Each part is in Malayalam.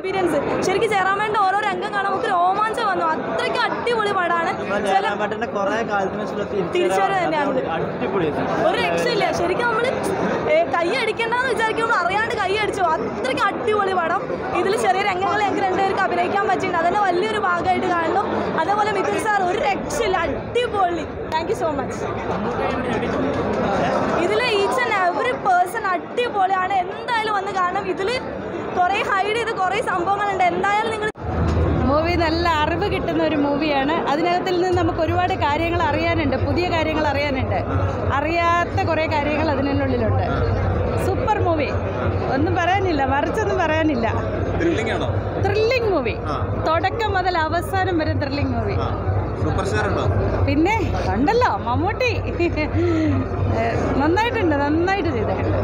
എക്സ്പീരിയൻസ് ശരിക്കും ജയറാമേൻ്റെ ഓരോ രംഗം കാണാൻ നമുക്ക് രോമാഞ്ചം വന്നു അത്രയ്ക്ക് അടിപൊളി പടമാണ് ചില ജയറാമേട്ടന്റെ കുറെ കാലത്തിന് ശേഷമുള്ള തിരിച്ചുവരവ് തന്നെയാണ്. അടിപൊളിയായിരുന്നു ഒരു രക്ഷയില്ല ശരിക്കും നമ്മൾ കൈ അടിക്കണ്ടെന്ന് വിചാരിക്കുമ്പോൾ അറിയാണ്ട് കൈ അടിച്ചു അത്രയ്ക്ക് അടിപൊളി പടം ഇതിൽ ചെറിയ രംഗങ്ങൾ ഞങ്ങൾക്ക് രണ്ടുപേർക്ക് അഭിനയിക്കാൻ പറ്റിയിട്ടുണ്ട് അതന്നെ വലിയൊരു ഭാഗമായിട്ട് കാണുന്നു അതേപോലെ മിഥുൻ സാർ ഒരു രക്ഷയില്ല അടിപൊളി താങ്ക് യു സോ മച്ച് ഇതിൽ ഈച്ച് ആൻഡ് എവറി പേഴ്സൺ അടിപൊളിയാണ് എന്തായാലും വന്ന് കാണണം ഇതിൽ കുറേ ഹൈഡ് ചെയ്ത് കുറേ സംഭവങ്ങളുണ്ട് എന്തായാലും നിങ്ങൾ മൂവി നല്ല അറിവ് കിട്ടുന്ന ഒരു മൂവിയാണ് അതിനകത്തിൽ നിന്ന് നമുക്ക് ഒരുപാട് കാര്യങ്ങൾ അറിയാനുണ്ട് പുതിയ കാര്യങ്ങൾ അറിയാനുണ്ട് അറിയാത്ത കുറേ കാര്യങ്ങൾ അതിനുള്ളിലുണ്ട് സൂപ്പർ മൂവി ഒന്നും പറയാനില്ല മറിച്ചൊന്നും പറയാനില്ല ത്രില്ലിംഗ് ആണോ ത്രില്ലിംഗ് മൂവി ആ. തുടക്കം മുതൽ അവസാനം വരെ ത്രില്ലിംഗ് മൂവി ആ സൂപ്പർ സ്റ്റാർ ഉണ്ടോ പിന്നെ ഉണ്ടല്ലോ മമ്മൂട്ടി ഏഹ്, നന്നായിട്ടുണ്ട് നന്നായിട്ട് ചെയ്തിട്ടുണ്ട്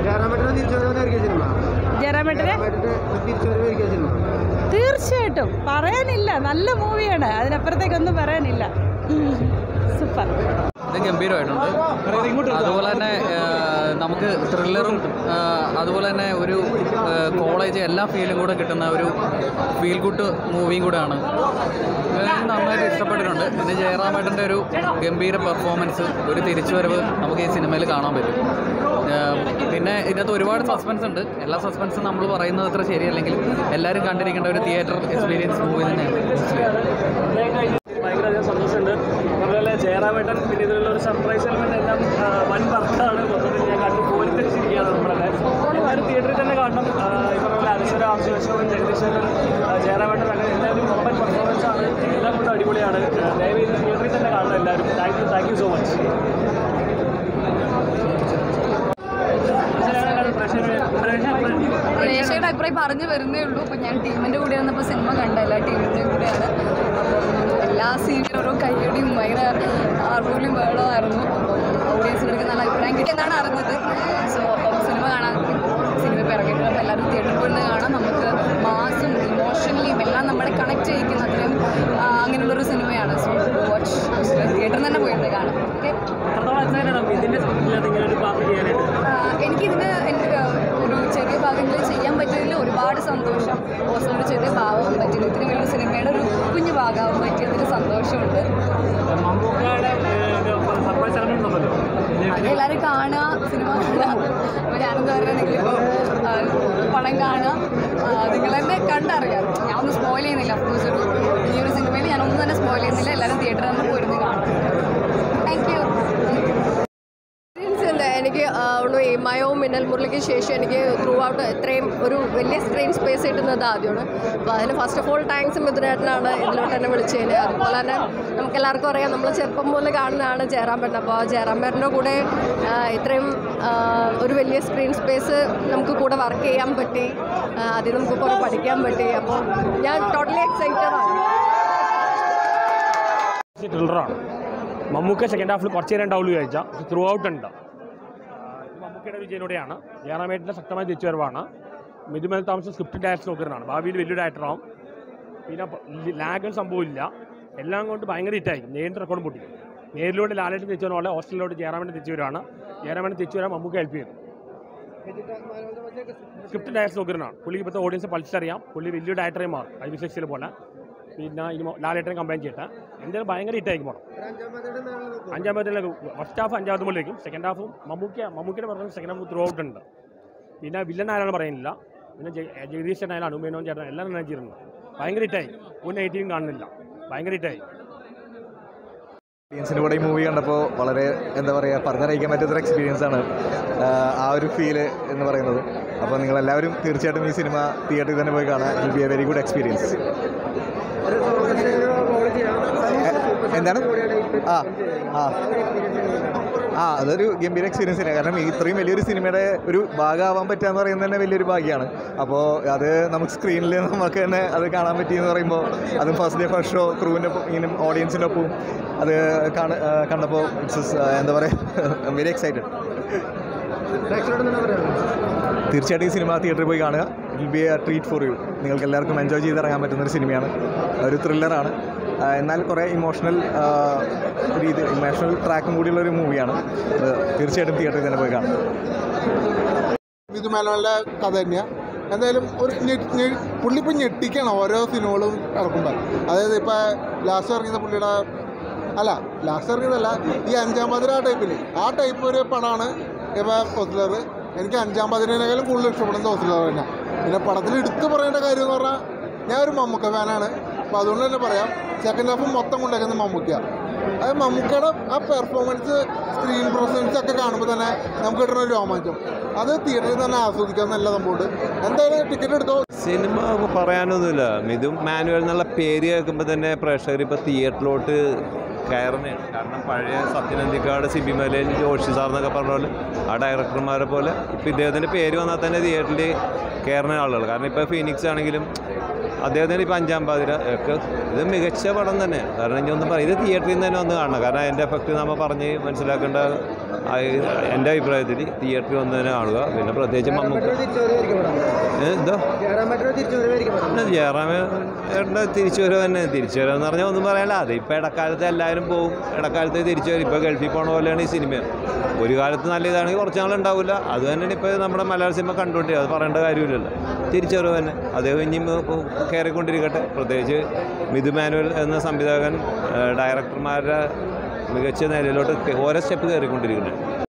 ജയറാമേട്ടനെ തീർച്ചയായിട്ടും പറയാനില്ല നല്ല മൂവിയാണ് അതിനപ്പുറത്തേക്കൊന്നും പറയാനില്ല സൂപ്പർ ഇത് ഗംഭീരമായിട്ടുണ്ട് അതുപോലെ തന്നെ ആ, നമുക്ക് ത്രില്ലറും ആ, അതുപോലെ തന്നെ ഒരു കോളേജ് എല്ലാ ഫീലും കൂടെ കിട്ടുന്ന ഒരു ഫീൽ ഗുഡ് മൂവിയും കൂടെയാണ് ഇത് നന്നായിട്ട് ഇഷ്ടപ്പെട്ടിട്ടുണ്ട് പിന്നെ ജയറാമേട്ടൻ്റെ ഒരു ഗംഭീര പെർഫോമൻസ് ഒരു തിരിച്ചുവരവ് നമുക്ക് ഈ സിനിമയിൽ കാണാൻ പറ്റും ആ, പിന്നെ ഇതിനകത്ത് ഒരുപാട് സസ്പെൻസ് ഉണ്ട് എല്ലാ സസ്പെൻസും നമ്മൾ പറയുന്നത് അത്ര ശരിയല്ലെങ്കിലും എല്ലാവരും കണ്ടിരിക്കേണ്ട ഒരു തിയേറ്റർ എക്സ്പീരിയൻസ് മൂവി തന്നെയാണ് ഭയങ്കരധികം സന്തോഷമുണ്ട് അതുപോലെ ജയറാമേട്ടൻ പിന്നെ ഇതിലുള്ള ഒരു സർപ്രൈസ് എലമെന്റ് എല്ലാം ആ, വൻ വർക്കാണ് മൊത്തത്തിൽ ഞാൻ കണ്ടു പോലിത്തിരിച്ചിരിക്കുകയാണ് നമ്മളെല്ലാം എല്ലാവരും തിയേറ്ററിൽ തന്നെ കാണണം ആ, ഈ പറഞ്ഞ പോലെ അനശ്വര ആംശേശ്വരൻ ജഗദീശ്വരൻ ജയറാമേട്ടൻ അങ്ങനെ എല്ലാവരും വമ്പൻ പെർഫോമൻസ് ആണ് എല്ലാം കൊണ്ടും അടിപൊളിയാണ് ആ, ദയവ് ഇത് തിയേറ്ററിൽ തന്നെ കാണണം എല്ലാവരും thank you thank you so much പ്രേക്ഷകരുടെ അഭിപ്രായം പറഞ്ഞു വരുന്നേ ഉള്ളൂ അപ്പം ഞാൻ ടീമിൻ്റെ കൂടെ വന്നപ്പോൾ സിനിമ കണ്ട എല്ലാ ടീമിൻ്റെയും കൂടെയാണ് അപ്പം എല്ലാ സീനിലും ഓരോ കയ്യടിയും ഭയങ്കര ആർവൂലും വേളമായിരുന്നു അപ്പം ഓഡിയൻസിനൊക്കെ നല്ല അഭിപ്രായം കിട്ടിയെന്നാണ് അറിഞ്ഞത് സോ അപ്പം സിനിമ കാണാൻ സിനിമ ഇപ്പോൾ ഇറങ്ങിയിട്ടുണ്ട് അപ്പോൾ എല്ലാവരും തിയേറ്ററിൽ പോയി നിന്ന് കാണാം നമുക്ക് മാസും ഇമോഷണലിയും എല്ലാം നമ്മളെ കണക്ട് ചെയ്യിക്കുന്ന അത്രയും ആ, അങ്ങനെയുള്ളൊരു സിനിമയാണ് സോ വാച്ച് തിയേറ്ററിൽ തന്നെ പോയിട്ട് കാണാം ഓക്കെ എത്രത്തോളം എക്സൈറ്റഡ് ആണ് ഇതിൻ്റെ സ്ക്രിപ്റ്റിലത് ഇങ്ങനെ ഒരു പാർട്ട് ചെയ്യാനായിട്ട് എനിക്കിതിന് എൻ്റെ ഒരു ചെറിയ ഭാഗങ്ങളിൽ ചെയ്യാൻ പറ്റിയതിൽ ഒരുപാട് സന്തോഷം ഓസനൊരു ചെറിയ ഭാഗം പറ്റിയത് ഇത്രയും വലിയ സിനിമയുടെ ഒരു കുഞ്ഞു ഭാഗമാവാൻ പറ്റിയതിൽ സന്തോഷമുണ്ട് മമ്മൂക്കയുടെ സർപ്രൈസ് എലമെന്റ് ഉണ്ടല്ലോ അത് എല്ലാവരും കാണുക സിനിമ കാണുക അപ്പോൾ ഞാനെന്താ പറയുക നിങ്ങൾ പടം കാണുക ആ, നിങ്ങൾ തന്നെ കണ്ടറിയാം ഞാൻ ഒന്നും സ്പോയിൽ ചെയ്യുന്നില്ല അഫ്കോഴ്സ് ഒരു ഈ ഒരു സിനിമയിൽ ഞാനൊന്നും തന്നെ സ്പോയിൽ ചെയ്യുന്നില്ല എല്ലാവരും തിയേറ്ററിൽ തന്നെ പോയിരുന്ന് കാണും താങ്ക് യു എക്സ്പീരിയൻസ് ഉണ്ട് എനിക്ക് ആ, ഉള്ളു ഈ മയവും മിന്നൽ മുരളിക്ക് ശേഷം എനിക്ക് ത്രൂ ഔട്ട് ഇത്രയും ഒരു വലിയ സ്ക്രീൻ സ്പേസ് കിട്ടുന്നത് ആദ്യമാണ് അപ്പോൾ അതിന് ഫസ്റ്റ് ഓഫ് ഓൾ താങ്ക്സ് മിഥുനേട്ടനാണ് ഇതിലോട്ട് എന്നെ വിളിച്ചതിന് അതുപോലെ തന്നെ നമുക്ക് എല്ലാവർക്കും അറിയാം നമ്മൾ ചെറുപ്പം മുതൽ കാണുന്നതാണ് ജയറാമ്പേട്ടൻ അപ്പോൾ ജയറാമ്പേട്ടൻ്റെ കൂടെ ആ, ഇത്രയും ആ, ഒരു വലിയ സ്ക്രീൻ സ്പേസ് നമുക്ക് കൂടെ വർക്ക് ചെയ്യാൻ പറ്റി ആ, അതിൽ നമുക്ക് കുറേ പഠിക്കാൻ പറ്റി അപ്പോൾ ഞാൻ ടോട്ടലി എക്സൈറ്റഡ് ആണ് ത്രില്ലറാണ് മമ്മൂക്ക സെക്കൻഡ് ഹാഫിൽ കുറച്ച് നേരം ഉണ്ടാവുള്ളൂ ചോദിച്ചാൽ ത്രൂ ഔട്ട് ഉണ്ട് ഇത് മമ്മൂക്കയുടെ വിജയനോടെയാണ് ജയറാമേട്ടിൻ്റെ ശക്തമായ തിരിച്ചുവരവാണ് മിഥുമൽ താമസം സ്ക്രിപ്റ്റ് ഡയറക്ടർ നോക്കുന്നതാണ് ഭാവിയിൽ വലിയ ഡയറക്ടറാവും പിന്നെ ലാഗൽ സംഭവമില്ല എല്ലാം കൊണ്ട് ഭയങ്കര ഹിറ്റായിരിക്കും നേരിട്ട് റെക്കോർഡ് പൊട്ടി നേരിലൂടെ ലാലേട്ട് തിരിച്ചു പോലെ ഹോസ്റ്റലിലോട്ട് ജയറാമേട്ട് തിരിച്ചു വരികയാണ് ജയറാമേട്ട് തിരിച്ചു വരാൻ മമ്മൂക്ക ഹെൽപ്പ് ചെയ്തു സ്ക്രിപ്റ്റ് ഡയറക്ടർ നോക്കുന്നതാണ് പുള്ളിക്ക് ഇപ്പോഴത്തെ ഓഡിയൻസ് പളിച്ചറിയാം പുള്ളി വലിയ ഡയറക്ടറെ മാറും ഐ വി സെക്സിൽ പോലെ പിന്നെ ഇനി ലാലേട്ടനെ കമ്പൈൻ ചെയ്തിട്ട് എന്തായാലും ഭയങ്കര ഹിറ്റായിരിക്കും പടം അഞ്ചാമത്തേക്ക് ഫസ്റ്റ് ഹാഫ് അഞ്ചാമത് മുകളിലേക്കും സെക്കൻഡ് ഹാഫും മമ്മൂക്ക മമ്മൂക്കിയുടെ പറഞ്ഞ സെക്കൻഡ് ഹാഫ് ത്രൂ ഔട്ട് ഉണ്ട് പിന്നെ വില്ലൻ ആരാണ് പറയുന്നില്ല പിന്നെ ജയ- ജഗദീഷ് ചേട്ടനായാലും അനുമേനോൻ ചേട്ടൻ എല്ലാം നന്നായി ചെയ്തിട്ടുണ്ട് ഭയങ്കര ഹിറ്റായി ഒരു നെഗറ്റീവും കാണുന്നില്ല ഭയങ്കര ഹിറ്റായി ഓഡിയൻസിൻ്റെ കൂടെ ഈ മൂവി കണ്ടപ്പോൾ വളരെ എന്താ പറയുക പറഞ്ഞറിയിക്കാൻ പറ്റാത്തൊരു എക്സ്പീരിയൻസ് ആണ് ആഹ് ആ ഒരു ഫീല് എന്ന് പറയുന്നത് അപ്പോൾ നിങ്ങളെല്ലാവരും തീർച്ചയായിട്ടും ഈ സിനിമ തിയേറ്ററിൽ തന്നെ പോയി കാണാൻ will be a very good experience എന്താണ് ആ ആ ആ അതൊരു ഗംഭീര എക്സ്പീരിയൻസ് തന്നെ കാരണം ഇത്രയും വലിയൊരു സിനിമയുടെ ഒരു ഭാഗമാവാൻ പറ്റുക എന്ന് പറയുന്നത് തന്നെ വലിയൊരു ഭാഗ്യമാണ് അപ്പോൾ അത് നമുക്ക് സ്ക്രീനിൽ നമുക്ക് തന്നെ അത് കാണാൻ പറ്റിയെന്ന് പറയുമ്പോൾ അതും ഫസ്റ്റ് ഡേ ഫസ്റ്റ് ഷോ ക്രൂവിൻ്റെ ഒപ്പം ഇങ്ങനെ ഓഡിയൻസിൻ്റെ ഒപ്പം അത് കാണ ആ, കണ്ടപ്പോൾ ഇറ്റ്സ് എന്താ പറയുക വെരി എക്സൈറ്റഡ് തീർച്ചയായിട്ടും ഈ സിനിമ തിയേറ്ററിൽ പോയി കാണുക it will be a treat for you നിങ്ങൾക്ക് എല്ലാവർക്കും എൻജോയ് ചെയ്തിറങ്ങാൻ പറ്റുന്ന ഒരു സിനിമയാണ് ഒരു ത്രില്ലറാണ് എന്നാൽ കുറേ ഇമോഷണൽ രീതി ഇമോഷണൽ ട്രാക്കും കൂടിയുള്ള ഒരു മൂവിയാണ് തീർച്ചയായിട്ടും തിയേറ്ററിൽ തന്നെ പോയി കാണും വിധു മേനോൻ്റെ കഥ തന്നെയാണ് എന്തായാലും ഒരു ഞെ- ഞെ- പുള്ളി ഇപ്പം ഞെട്ടിക്കണം ഓരോ സിനിമകളും ഇറക്കുമ്പോൾ അതായത് ഇപ്പോൾ ലാസ്റ്റ് ഇറങ്ങിയ പുള്ളിയുടെ അല്ല ലാസ്റ്റ് ഇറങ്ങിയതല്ല ഈ അഞ്ചാം പതിര ആ ടൈപ്പിൽ ആ ടൈപ്പ് ഒരു പടമാണ് ഇപ്പോൾ ഓസ്ലർ എനിക്ക് അഞ്ചാം പതിനേക്കാളും കൂടുതൽ ഇഷ്ടപ്പെടുന്നത് ഓസ്ലർ തന്നെ പിന്നെ പടത്തിൽ എടുത്തു പറയേണ്ട കാര്യം എന്ന് പറഞ്ഞാൽ ഞാൻ ഒരു മമ്മൂക്ക ഫാനാണ് അപ്പോൾ അതുകൊണ്ട് തന്നെ പറയാം സെക്കൻഡ് ഹാഫ് മൊത്തം കൊണ്ടുവയ്ക്കുന്നത് മമ്മൂക്കയാണ് അത് മമ്മൂക്കയുടെ ആ പെർഫോമൻസ് സ്ക്രീൻ പ്രസൻസ് ഒക്കെ കാണുമ്പോൾ തന്നെ നമുക്ക് കിട്ടുന്ന ഒരു രോമാഞ്ചം അത് തിയേറ്ററിൽ തന്നെ ആസ്വദിക്കാൻ നല്ല സംഭവമുണ്ട് എന്തായാലും ടിക്കറ്റ് എടുത്തോ സിനിമ പറയാനൊന്നുമില്ല മിഥുൻ മാനുവൽ എന്നുള്ള പേര് കേൾക്കുമ്പോൾ തന്നെ പ്രേക്ഷകർ ഇപ്പോൾ തിയേറ്ററിലോട്ട് കയറുന്നതാണ് കാരണം പഴയ സത്യനന്ദിക്കാട് സിബി മലയിൽ ജോഷി സാർ എന്നൊക്കെ പറഞ്ഞ പോലെ ആ ഡയറക്ടർമാരെ പോലെ ഇപ്പോൾ ഇദ്ദേഹത്തിൻ്റെ പേര് വന്നാൽ തന്നെ തിയേറ്ററിൽ കയറുന്ന ആളുകൾ കാരണം ഇപ്പോൾ ഫീനിക്സ് ആണെങ്കിലും അദ്ദേഹത്തിന് ഇപ്പോൾ അഞ്ചാം പാതിര ഒക്കെ ഇത് മികച്ച പടം തന്നെ കാരണം ഇനി ഒന്നും പറയും ഇത് തിയേറ്ററിൽ നിന്ന് തന്നെ വന്ന് കാണണം കാരണം അതിൻ്റെ എഫക്റ്റ് നമ്മൾ പറഞ്ഞ് മനസ്സിലാക്കേണ്ട ആ, എൻ്റെ അഭിപ്രായത്തിൽ തിയേറ്ററിൽ വന്ന് തന്നെ കാണുക പിന്നെ പ്രത്യേകിച്ച് മമ്മൂക്ക ഏ, എന്തോ പിന്നെ ജയറാമേട്ടൻ്റെ തിരിച്ചു വരവ് തന്നെ തിരിച്ചു വരവ് എന്ന് പറഞ്ഞാൽ ഒന്നും പറയാനില്ല അത് ഇപ്പോൾ ഇടക്കാലത്ത് എല്ലാവരും പോകും ഇടക്കാലത്ത് തിരിച്ചു വരും ഇപ്പോൾ ഗൾഫിൽ പോണ പോലെയാണ് ഈ സിനിമ ഒരു കാലത്ത് നല്ല ഇതാണെങ്കിൽ കുറച്ച് നാൾ ഉണ്ടാവില്ല അത് തന്നെയാണ് ഇപ്പോൾ നമ്മുടെ മലയാള സിനിമ കണ്ടുകൊണ്ടിരിക്കുക അത് പറയേണ്ട കാര്യമില്ലല്ലോ തിരിച്ചു വരവ് തന്നെ അദ്ദേഹം ഇനിയും ഇപ്പോൾ കയറിക്കൊണ്ടിരിക്കട്ടെ പ്രത്യേകിച്ച് മിഥു മാനുവൽ എന്ന സംവിധായകൻ ഏഹ് ഡയറക്ടർമാരുടെ മികച്ച നിലയിലോട്ട് ഓരോ സ്റ്റെപ്പ് കയറിക്കൊണ്ടിരിക്കുന്നത്